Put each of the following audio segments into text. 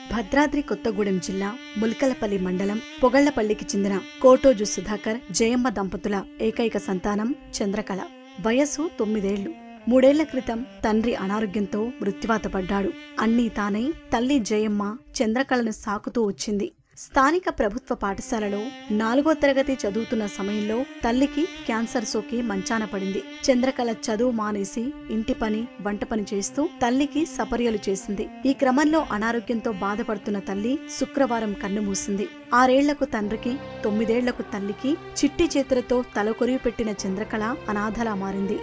భద్రాద్రి కొత్తగూడెం జిల్లా ముల్కలపల్లి మండలం పొగళ్లపల్లికి చెందిన కోటోజు సుధాకర్ జయమ్మ దంపతుల ఏకైక సంతానం చంద్రకళ వయస్సు తొమ్మిదేళ్లు మూడేళ్ల క్రితం తండ్రి అనారోగ్యంతో మృత్యువాత పడ్డాడు అన్నీ తానై తల్లి జయమ్మ చంద్రకళను సాకుతూ వచ్చింది స్థానిక ప్రభుత్వ పాఠశాలలో నాలుగో తరగతి చదువుతున్న సమయంలో తల్లికి క్యాన్సర్ సోకి మంచాన పడింది చంద్రకళ చదువు మానేసి ఇంటి పని వంట పని చేస్తూ తల్లికి సపర్యలు చేసింది ఈ క్రమంలో అనారోగ్యంతో బాధపడుతున్న తల్లి శుక్రవారం కన్నుమూసింది ఆరేళ్లకు తండ్రికి తొమ్మిదేళ్లకు తల్లికి చిట్టి చేతులతో తలకొరివి పెట్టిన చంద్రకళ అనాథలా మారింది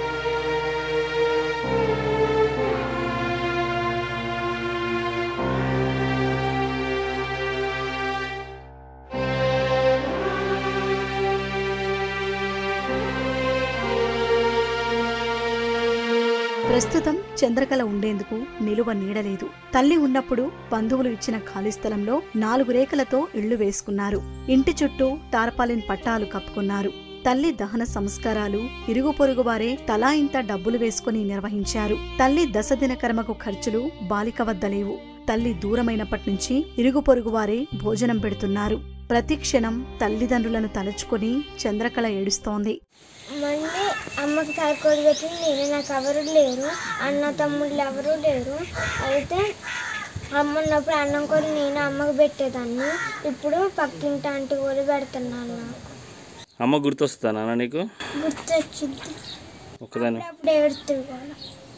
ప్రస్తుతం చంద్రకళ ఉండేందుకు నిలువ నీడలేదు తల్లి ఉన్నప్పుడు బంధువులు ఇచ్చిన ఖాళీ స్థలంలో నాలుగు రేఖలతో ఇళ్లు వేసుకున్నారు ఇంటి చుట్టూ టార్పాలిన్ పట్టాలు కప్పుకున్నారు తల్లి దహన సంస్కారాలు ఇరుగు పొరుగు వారే తలా ఇంత డబ్బులు వేసుకుని నిర్వహించారు తల్లి దశదిన కర్మకు ఖర్చులు బాలిక వద్ద లేవు తల్లి దూరమైనప్పటి నుంచి ఇరుగు పొరుగు వారే భోజనం పెడుతున్నారు ప్రతి క్షణం తల్లిదండ్రులను తలుచుకొని చంద్రకళ ఏడుస్తోంది మళ్ళీ అమ్మకి తలకొడి పెట్టింది నేను నాకు ఎవరు లేరు అన్న తమ్ముళ్ళు ఎవరు లేరు అయితే అమ్మ ఉన్నప్పుడు అన్నం కూడా నేను అమ్మకి పెట్టేదాన్ని ఇప్పుడు పక్కింటి ఆంటీ కూడా పెడుతున్నాను నాకు అమ్మ గుర్తొస్తుందా నాన్న నీకు గుర్తొచ్చింది ఒక్కదాని అప్పుడు ఏడుస్తుంది కూడా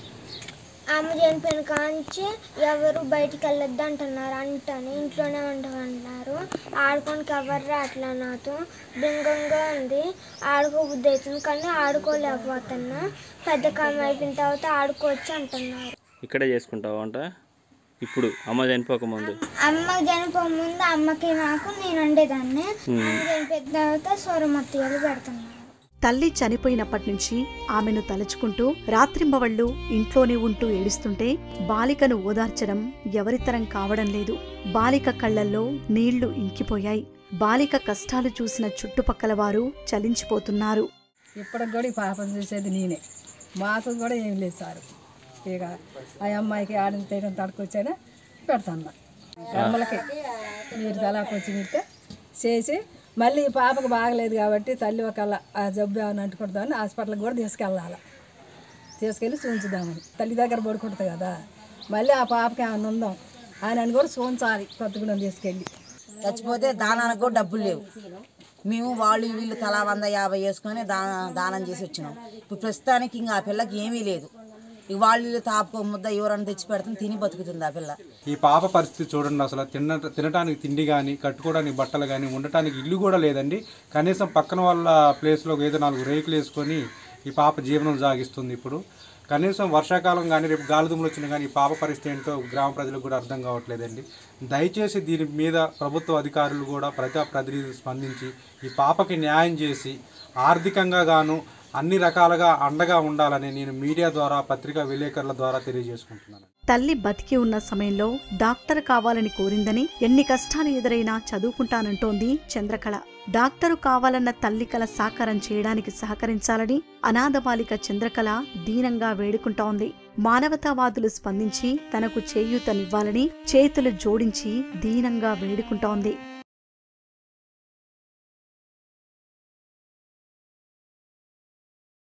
అమ్మ చనిపోయిన కాంచి ఎవరు బయటికి వెళ్ళొద్దు అంటున్నారు అంటాను ఇంట్లోనే ఉండమన్నారు ఆడుకోనికి ఎవరు రావట్లే నాతో బృంగంగా ఉంది ఆడుకోబుద్ధి అవుతుంది కానీ ఆడుకోలేకపోతున్నా పెద్ద కాలం అయిపోయిన తర్వాత ఆడుకోవచ్చు అంటున్నారు ఇక్కడే చేసుకుంటావా వంట ఇప్పుడు అమ్మ చనిపోక ముందు అమ్మ చనిపోక ముందు అమ్మకి నాకు నేను వండేదాన్ని అమ్మ చనిపోయిన తర్వాత సొరమత్తయ్యలు పెడుతున్నారు తల్లి చనిపోయినప్పటి నుంచి ఆమెను తలుచుకుంటూ రాత్రింబవళ్ళు ఇంట్లోనే ఉంటూ ఏడుస్తుంటే బాలికను ఓదార్చడం ఎవరితరం కావడం లేదు బాలిక కళ్ళల్లో నీళ్లు ఇంకిపోయాయి బాలిక కష్టాలు చూసిన చుట్టుపక్కల వారు చలించిపోతున్నారు ఇప్పటికి కూడా ఈ పాపం చూసేది నేనే మాతో కూడా ఏం లేదు సార్ ఇక ఆ అమ్మాయికి ఆడిన తీయడం తడుకొచ్చానే పెడతాను అమ్మలకి మీరు తలాకొచ్చి మీరితే చేసి మళ్ళీ ఈ పాపకు బాగలేదు కాబట్టి తల్లి ఒకళ్ళ ఆ జబ్బు ఏమైనా అంటుకుంటుందని హాస్పిటల్కి కూడా తీసుకెళ్ళాలి తీసుకెళ్ళి చూంచుదామని తల్లి దగ్గర పడుకుంటుంది కదా మళ్ళీ ఆ పాపకి ఏమైనా ఉందాం ఆయన కూడా చూంచాలి కొత్తగూడెం తీసుకెళ్ళి చచ్చిపోతే దానానికి కూడా డబ్బులు లేవు మేము వాళ్ళు వీళ్ళు తలా వంద యాభై వేసుకొని దా దానం చేసి వచ్చినాం ఇప్పుడు ప్రస్తుతానికి ఇంకా ఆ పిల్లకి ఏమీ లేదు ఇక వాళ్ళు వీళ్ళు తాపుకో ముద్ద ఎవరన్నా తెచ్చి పెడతాం తిని బతుకుతుంది ఆ పిల్ల ఈ పాప పరిస్థితి చూడండి అసలు తిన తినడానికి తిండి కానీ కట్టుకోవడానికి బట్టలు కానీ ఉండటానికి ఇల్లు కూడా లేదండి కనీసం పక్కన వాళ్ళ ప్లేస్లో ఏదో నాలుగు రేకులు వేసుకొని ఈ పాప జీవనం సాగిస్తుంది ఇప్పుడు కనీసం వర్షాకాలం కానీ రేపు గాలిదుములు వచ్చినా కానీ ఈ పాప పరిస్థితి ఏంటో గ్రామ ప్రజలకు కూడా అర్థం కావట్లేదండి దయచేసి దీని మీద ప్రభుత్వ అధికారులు కూడా ప్రజా ప్రతినిధులు స్పందించి ఈ పాపకి న్యాయం చేసి ఆర్థికంగా గాను అన్ని రకాలుగా అండగా ఉండాలని నేను మీడియా ద్వారా పత్రికా విలేకరుల ద్వారా తెలియజేసుకుంటున్నాను తల్లి బతికి ఉన్న సమయంలో డాక్టర్ కావాలని కోరిందని ఎన్ని కష్టాలు ఎదురైనా చదువుకుంటానంటోంది చంద్రకళ డాక్టరు కావాలన్న తల్లి కల సాకారం చేయడానికి సహకరించాలని అనాథ బాలిక చంద్రకళ దీనంగా వేడుకుంటోంది మానవతావాదులు స్పందించి తనకు చేయూతనివ్వాలని చేతులు జోడించి దీనంగా వేడుకుంటోంది